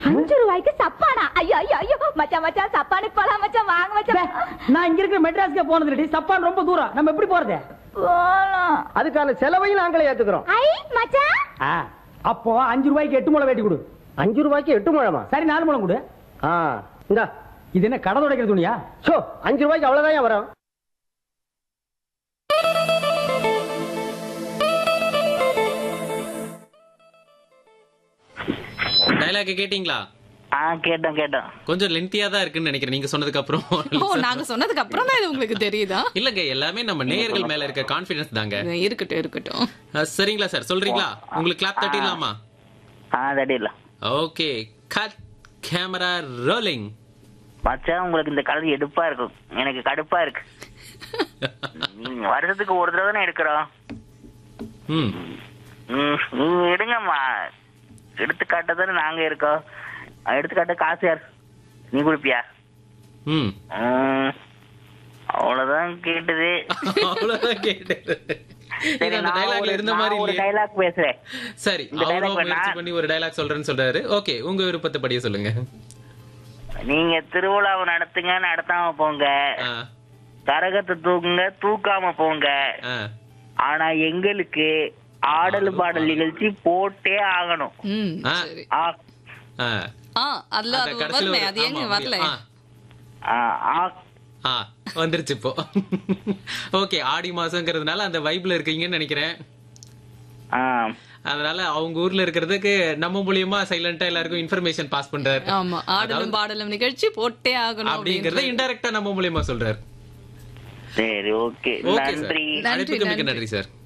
அஞ்சு ரூபாய்க்கு சப்பானா ஐயோ ஐயோ ஐயோ மச்சான் மச்சான் சப்பானுக்கு போலாம் மச்சான் வாங்க டே, மச்சான் நான் இங்க இருக்கிற மெட்ராஸ்க்கே போனது இல்லடி சப்பான் ரொம்ப தூரம் நம்ம எப்படி போறது போலாம் அதுக்கான செலவையும் நாங்களே ஏத்துக்கிறோம் ஐ மச்சான் ஆ, அப்போ அஞ்சு ரூபாய்க்கு எட்டு முளை வெட்டி கொடு அஞ்சு ரூபாய்க்கு எட்டு முழமா சரி நாலு முளம் கொடு ஆ இந்தா இது என்ன கடை துடைக்கிற துணியா சோ அஞ்சு ரூபாய்க்கு அவ்வளவுதான் வரும் டைலாக் கேட்டிங்களா ஆ கேட்டோம் கேட்டோம் கொஞ்சம் லென்த்தியா தான் இருக்குன்னு நினைக்கிறேன் நீங்க சொன்னதுக்கு அப்புறம் ஓ நாங்க சொன்னதுக்கு அப்புறம் தான் இது உங்களுக்கு தெரியுதா இல்லங்க எல்லாமே நம்ம நேயர்கள் மேல இருக்க கான்பிடன்ஸ் தாங்க இருக்கட்டும் இருக்கட்டும் அஹ், சரிங்களா சார் சொல்றீங்களா உங்களுக்கு கிளாப் தட்டிடலாமா ஆ தடியில ஓகே கட் கேமரா ரோலிங் மச்சான் உங்களுக்கு இந்த கலர் எடுப்பா இருக்கும் எனக்கு கடுப்பா இருக்கு ம், வருஷத்துக்கு ஒரு தடவை தானே எடுக்கிறோம் ம் ம், நீங்க எடுங்கம்மா எடுத்துக்காட்ட தானே நாங்க இருக்கோம் அஹ், எடுத்துக்காட்ட காசு யார் நீ கொடுப்பியா ம் ம், அவ்வளவுதான் கேட்டது அவ்வளவுதான் கேட்டது இது சரி அந்த நான் டைலாக்ல ஒரு- இருந்த நான் மாதிரி ஒரு இல்லையே டைலாக் பேசுறேன் சரி இந்த அவரும் dialogue முயற்சி நான்- பண்ணி ஒரு டைலாக் சொல்றேன்னு சொல்றாரு ஓகே உங்க விருப்பத்தை படிய சொல்லுங்க நீங்க திருவிழாவை நடத்துங்க நடத்தாம போங்க ஆ, கரகத்தை தூக்குங்க தூக்காம போங்க ஆ. ஆனா எங்களுக்கு ஆடல் பாடல் நிகழ்ச்சி போட்டே ஆகணும் ம் ஆ. சரி ஆ, ஆ. ஆ அதுல அந்த அது கடைசில வரல ஒரு- அது ஏங்க ஆமா, வரல ஆ, ஆ, ஆ. ஆ, வந்துருச்சு இப்போ ஓகே ஆடி மாசங்கிறதுனால அந்த வைப்ல இருக்கீங்கன்னு நினைக்கிறேன் ஆ. அதனால அவங்க ஊர்ல இருக்கிறதுக்கு நம்ம மூலியமா சைலண்டா எல்லாருக்கும் இன்ஃபர்மேஷன் பாஸ் பண்றாரு ஆமா ஆடலும் பாடலும் நிகழ்ச்சி போட்டே ஆகணும் அப்படிங்கறத அப்படின்றது. இன்டைரக்டா நம்ம மூலியமா சொல்றாரு சரி ஓகே ஓகே சார் நன்றி நன்றி, அழைப்புக்கு மிக்க நன்றி. நன்றி சார்